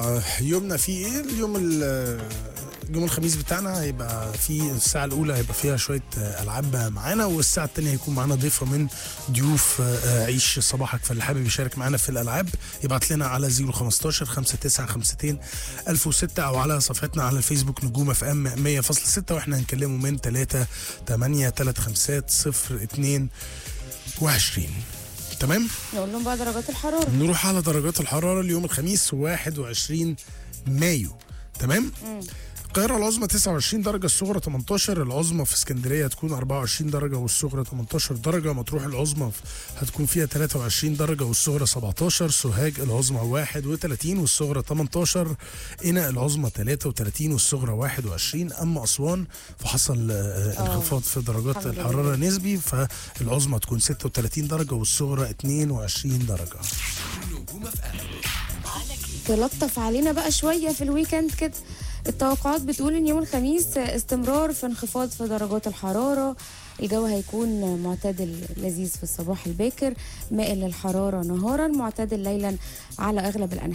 يومنا فيه ايه اليوم ال- يوم الخميس بتاعنا هيبقى في الساعة الأولى هيبقى فيها شوية ألعاب معانا والساعة التانية هيكون معانا ضيفة من ضيوف عيش صباحك فاللي حابب يشارك معانا في الألعاب يبعت لنا على 015 5952 1006 أو على صفحتنا على الفيسبوك نجوم اف ام 100.6 واحنا هنكلمه من 3 8 3 5 0 2 20 تمام؟ نقول لهم بقى درجات الحراره نروح على درجات الحرارة اليوم الخميس 21 مايو تمام؟ القاهرة العظمى 29 درجة الصغرى 18 العظمى في اسكندرية هتكون 24 درجة والصغرى 18 درجة مطروح العظمى هتكون فيها 23 درجة والصغرى 17 سوهاج العظمى 31 والصغرى 18 قنا العظمى 33 والصغرى 21 أما أسوان فحصل آه، انخفاض في درجات الحمد لله. الحرارة نسبي فالعظمى تكون 36 درجة والصغرى 22 درجة تلطف علينا بقى شويه في الويكند كده التوقعات بتقول ان يوم الخميس استمرار في انخفاض في درجات الحراره الجو هيكون معتدل لذيذ في الصباح الباكر مائل للحراره نهارا معتدل ليلا على اغلب الانحاء